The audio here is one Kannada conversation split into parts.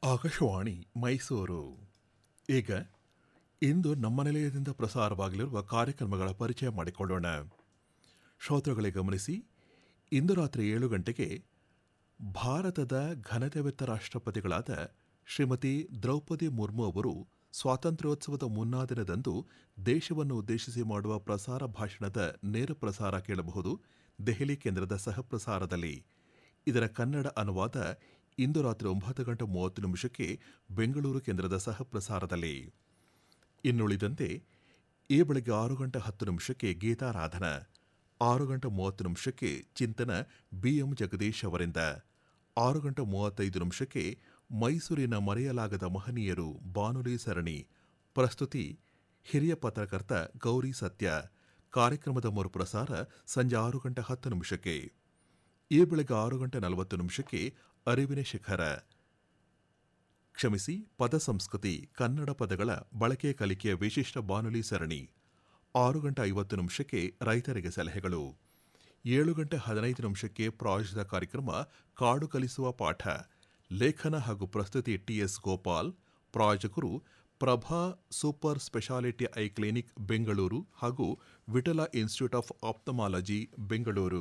ಆಕಾಶವಾಣಿ ಮೈಸೂರು ಈಗ ಇಂದು ನಮ್ಮ ನಿಲಯದಿಂದ ಪ್ರಸಾರವಾಗಲಿರುವ ಕಾರ್ಯಕ್ರಮಗಳ ಪರಿಚಯ ಮಾಡಿಕೊಳ್ಳೋಣ ಶ್ರೋತೃಗಳೇ ಗಮನಿಸಿ ಇಂದು ರಾತ್ರಿ ಏಳು ಗಂಟೆಗೆ ಭಾರತದ ಘನತೆವೆತ್ತ ರಾಷ್ಟ್ರಪತಿಗಳಾದ ಶ್ರೀಮತಿ ದ್ರೌಪದಿ ಮುರ್ಮು ಅವರು ಸ್ವಾತಂತ್ರ್ಯೋತ್ಸವದ ಮುನ್ನಾ ದಿನದಂದು ದೇಶವನ್ನು ಉದ್ದೇಶಿಸಿ ಮಾಡುವ ಪ್ರಸಾರ ಭಾಷಣದ ನೇರ ಪ್ರಸಾರ ಕೇಳಬಹುದು ದೆಹಲಿ ಕೇಂದ್ರದ ಸಹಪ್ರಸಾರದಲ್ಲಿ ಇದರ ಕನ್ನಡ ಅನುವಾದ ಇಂದು ರಾತ್ರಿ ಒಂಬತ್ತು ಗಂಟೆ ಮೂವತ್ತು ನಿಮಿಷಕ್ಕೆ ಬೆಂಗಳೂರು ಕೇಂದ್ರದ ಸಹಪ್ರಸಾರದಲ್ಲಿ ಇನ್ನುಳಿದಂತೆ ಈ ಬೆಳಗ್ಗೆ ಆರು ಗಂಟೆ ಹತ್ತು ನಿಮಿಷಕ್ಕೆ ಗೀತಾರಾಧನ ಆರು ಗಂಟೆ ಮೂವತ್ತು ನಿಮಿಷಕ್ಕೆ ಚಿಂತನ ಬಿಎಂ ಜಗದೀಶ್ ಅವರಿಂದ ಆರು ಗಂಟೆ ಮೂವತ್ತೈದು ನಿಮಿಷಕ್ಕೆ ಮೈಸೂರಿನ ಮರೆಯಲಾಗದ ಮಹನೀಯರು ಬಾನುಲಿ ಸರಣಿ ಪ್ರಸ್ತುತಿ ಹಿರಿಯ ಪತ್ರಕರ್ತ ಗೌರಿ ಸತ್ಯ ಕಾರ್ಯಕ್ರಮದ ಮರುಪ್ರಸಾರ ಸಂಜೆ ಆರು ಗಂಟೆ ಹತ್ತು ನಿಮಿಷಕ್ಕೆ ಈ ಬೆಳಗ್ಗೆ ಆರು ಗಂಟೆ ನಲವತ್ತು ನಿಮಿಷಕ್ಕೆ ಅರಿವಿನ ಶಿಖರ ಕ್ಷಮಿಸಿ ಪದ ಸಂಸ್ಕೃತಿ ಕನ್ನಡ ಪದಗಳ ಬಳಕೆ ಕಲಿಕೆಯ ವಿಶಿಷ್ಟ ಬಾನುಲಿ ಸರಣಿ ಆರು ಗಂಟೆ ಐವತ್ತು ನಿಮಿಷಕ್ಕೆ ರೈತರಿಗೆ ಸಲಹೆಗಳು ಏಳು ಗಂಟೆ ಹದಿನೈದು ನಿಮಿಷಕ್ಕೆ ಪ್ರಾಯೋಜಿತ ಕಾರ್ಯಕ್ರಮ ಕಾಡು ಕಲಿಸುವ ಪಾಠ ಲೇಖನ ಹಾಗೂ ಪ್ರಸ್ತುತಿ ಟಿಎಸ್ ಗೋಪಾಲ್ ಪ್ರಾಯೋಜಕರು Prabha super speciality eye clinic Bengaluru ಹಾಗೂ Vittala institute of ophthalmology Bengaluru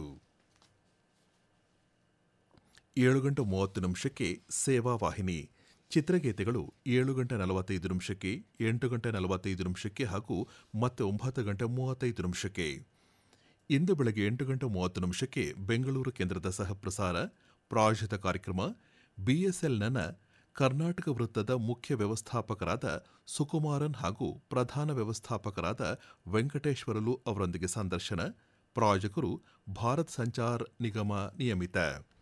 ಏಳು ಗಂಟೆ ಮೂವತ್ತು ನಿಮಿಷಕ್ಕೆ ಸೇವಾ ವಾಹಿನಿ ಚಿತ್ರಗೀತೆಗಳು ಏಳು ಗಂಟೆ ನಲವತ್ತೈದು ನಿಮಿಷಕ್ಕೆ ಎಂಟು ಗಂಟೆ ನಲವತ್ತೈದು ನಿಮಿಷಕ್ಕೆ ಹಾಗೂ ಮತ್ತೆ ಒಂಬತ್ತು ಗಂಟೆ ಮೂವತ್ತೈದು ನಿಮಿಷಕ್ಕೆ ಇಂದು ಬೆಳಗ್ಗೆ ಎಂಟು ಗಂಟೆ ಮೂವತ್ತು ನಿಮಿಷಕ್ಕೆ ಬೆಂಗಳೂರು ಕೇಂದ್ರದ ಸಹಪ್ರಸಾರ ಪ್ರಾಯೋಜಿತ ಕಾರ್ಯಕ್ರಮ ಬಿಎಸ್ಎಲ್ನ ಕರ್ನಾಟಕ ವೃತ್ತದ ಮುಖ್ಯ ವ್ಯವಸ್ಥಾಪಕರಾದ ಸುಕುಮಾರನ್ ಹಾಗೂ ಪ್ರಧಾನ ವ್ಯವಸ್ಥಾಪಕರಾದ ವೆಂಕಟೇಶ್ವರಲು ಅವರೊಂದಿಗೆ ಸಂದರ್ಶನ ಪ್ರಾಯೋಜಕರು ಭಾರತ್ ಸಂಚಾರ್ ನಿಗಮ ನಿಯಮಿತ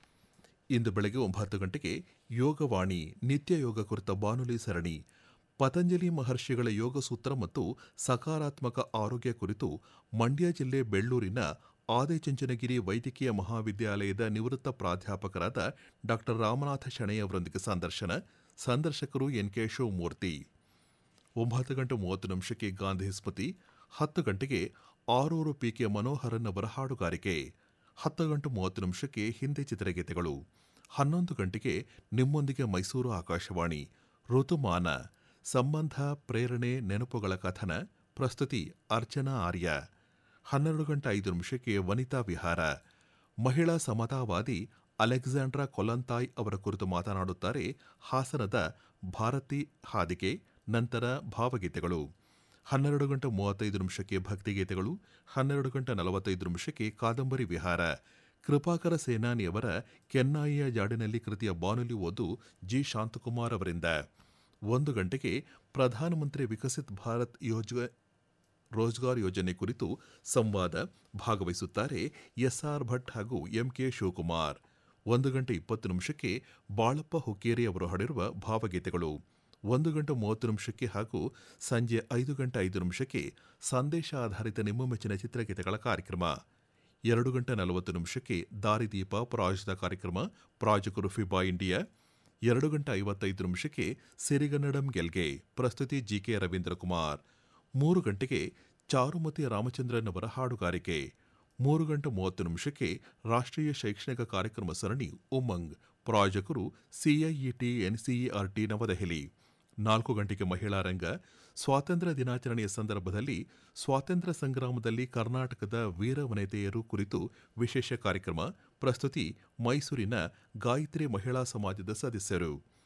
ಇಂದು ಬೆಳಗ್ಗೆ ಒಂಬತ್ತು ಗಂಟೆಗೆ ಯೋಗವಾಣಿ ನಿತ್ಯ ಯೋಗ ಕುರಿತ ಬಾನುಲಿ ಸರಣಿ ಪತಂಜಲಿ ಮಹರ್ಷಿಗಳ ಯೋಗ ಸೂತ್ರ ಮತ್ತು ಸಕಾರಾತ್ಮಕ ಆರೋಗ್ಯ ಕುರಿತು ಮಂಡ್ಯ ಜಿಲ್ಲೆ ಬೆಳ್ಳೂರಿನ ಆದಿಚುಂಚನಗಿರಿ ವೈದ್ಯಕೀಯ ಮಹಾವಿದ್ಯಾಲಯದ ನಿವೃತ್ತ ಪ್ರಾಧ್ಯಾಪಕರಾದ ಡಾ ರಾಮನಾಥ ಶೆಣೈ ಅವರೊಂದಿಗೆ ಸಂದರ್ಶನ ಸಂದರ್ಶಕರು ಎನ್ಕೆ ಶಿವಮೂರ್ತಿ ಒಂಬತ್ತು ಗಂಟೆ ಮೂವತ್ತು ನಿಮಿಷಕ್ಕೆ ಗಾಂಧಿ ಸ್ಮೃತಿ ಹತ್ತು ಗಂಟೆಗೆ ಆರೂರು ಪಿಕೆ ಮನೋಹರನ್ ಅವರ ಹಾಡುಗಾರಿಕೆ ಹತ್ತು ಗಂಟೆ ಮೂವತ್ತು ನಿಮಿಷಕ್ಕೆ ಹಿಂದಿ ಚಿತ್ರಗೀತೆಗಳು ಹನ್ನೊಂದು ಗಂಟೆಗೆ ನಿಮ್ಮೊಂದಿಗೆ ಮೈಸೂರು ಆಕಾಶವಾಣಿ ಋತುಮಾನ ಸಂಬಂಧ ಪ್ರೇರಣೆ ನೆನಪುಗಳ ಕಥನ ಪ್ರಸ್ತುತಿ ಅರ್ಚನಾ ಆರ್ಯ ಹನ್ನೆರಡು ಗಂಟೆ ಐದು ನಿಮಿಷಕ್ಕೆ ವನಿತಾ ವಿಹಾರ ಮಹಿಳಾ ಸಮತಾವಾದಿ ಅಲೆಕ್ಸಾಂಡ್ರಾ ಕೊಲಂತಾಯ್ ಅವರ ಕುರಿತು ಮಾತನಾಡುತ್ತಾರೆ ಹಾಸನದ ಭಾರತಿ ಹಾದಿಗೆ ನಂತರ ಭಾವಗೀತೆಗಳು ಹನ್ನೆರಡು ಗಂಟೆ ಮೂವತ್ತೈದು ನಿಮಿಷಕ್ಕೆ ಭಕ್ತಿಗೀತೆಗಳು ಹನ್ನೆರಡು ಗಂಟೆ ನಲವತ್ತೈದು ನಿಮಿಷಕ್ಕೆ ಕಾದಂಬರಿ ವಿಹಾರ ಕೃಪಾಕರ ಸೇನಾನಿಯವರ ಕೆನ್ನಾಯಿಯ ಜಾಡಿನಲ್ಲಿ ಕೃತಿಯ ಬಾನುಲಿ ಓದು ಜಿ ಶಾಂತಕುಮಾರ್ ಅವರಿಂದ ಒಂದು ಗಂಟೆಗೆ ಪ್ರಧಾನಮಂತ್ರಿ ವಿಕಸಿತ್ ಭಾರತ್ ಯೋಜನೆ ರೋಜ್ಗಾರ್ ಯೋಜನೆ ಕುರಿತು ಸಂವಾದ ಭಾಗವಹಿಸುತ್ತಾರೆ ಎಸ್ಆರ್ ಭಟ್ ಹಾಗೂ ಎಂಕೆ ಶಿವಕುಮಾರ್ ಒಂದು ಗಂಟೆ ಇಪ್ಪತ್ತು ನಿಮಿಷಕ್ಕೆ ಬಾಳಪ್ಪ ಹುಕ್ಕೇರಿ ಅವರು ಹಾಡಿರುವ ಭಾವಗೀತೆಗಳು ಒಂದು ಗಂಟೆ ಮೂವತ್ತು ನಿಮಿಷಕ್ಕೆ ಹಾಗೂ ಸಂಜೆ ಐದು ಗಂಟೆ ಐದು ನಿಮಿಷಕ್ಕೆ ಸಂದೇಶ ಆಧಾರಿತ ನಿಮ್ಮ ಮೆಚ್ಚಿನ ಚಿತ್ರಗೀತೆಗಳ ಕಾರ್ಯಕ್ರಮ ಎರಡು ಗಂಟೆ ನಲವತ್ತು ನಿಮಿಷಕ್ಕೆ ದಾರಿದೀಪ ಪ್ರಾಯೋಜಿತ ಕಾರ್ಯಕ್ರಮ ಪ್ರಾಯೋಜಕರು ಫಿಬಾ ಇಂಡಿಯಾ ಎರಡು ಗಂಟೆ ಐವತ್ತೈದು ನಿಮಿಷಕ್ಕೆ ಸಿರಿಗನ್ನಡಂ ಗೆಲ್ಗೆ ಪ್ರಸ್ತುತಿ ಜಿಕೆ ರವೀಂದ್ರ ಕುಮಾರ್ ಮೂರು ಗಂಟೆಗೆ ಚಾರುಮತಿ ರಾಮಚಂದ್ರನ್ ಅವರ ಹಾಡುಗಾರಿಕೆ ಮೂರು ಗಂಟೆ ಮೂವತ್ತು ನಿಮಿಷಕ್ಕೆ ರಾಷ್ಟ್ರೀಯ ಶೈಕ್ಷಣಿಕ ಕಾರ್ಯಕ್ರಮ ಸರಣಿ ಉಮಂಗ್ ಪ್ರಾಯೋಜಕರು ಸಿಐಇಟಿ ಎನ್ಸಿಇಆರ್ಟಿ ನವದೆಹಲಿ ನಾಲ್ಕು ಗಂಟೆಗೆ ಮಹಿಳಾ ರಂಗ ಸ್ವಾತಂತ್ರ್ಯ ದಿನಾಚರಣೆಯ ಸಂದರ್ಭದಲ್ಲಿ ಸ್ವಾತಂತ್ರ್ಯ ಸಂಗ್ರಾಮದಲ್ಲಿ ಕರ್ನಾಟಕದ ವೀರ ವನಿತೆಯರು ಕುರಿತು ವಿಶೇಷ ಕಾರ್ಯಕ್ರಮ ಪ್ರಸ್ತುತಿ ಮೈಸೂರಿನ ಗಾಯತ್ರಿ ಮಹಿಳಾ ಸಮಾಜದ ಸದಸ್ಯರು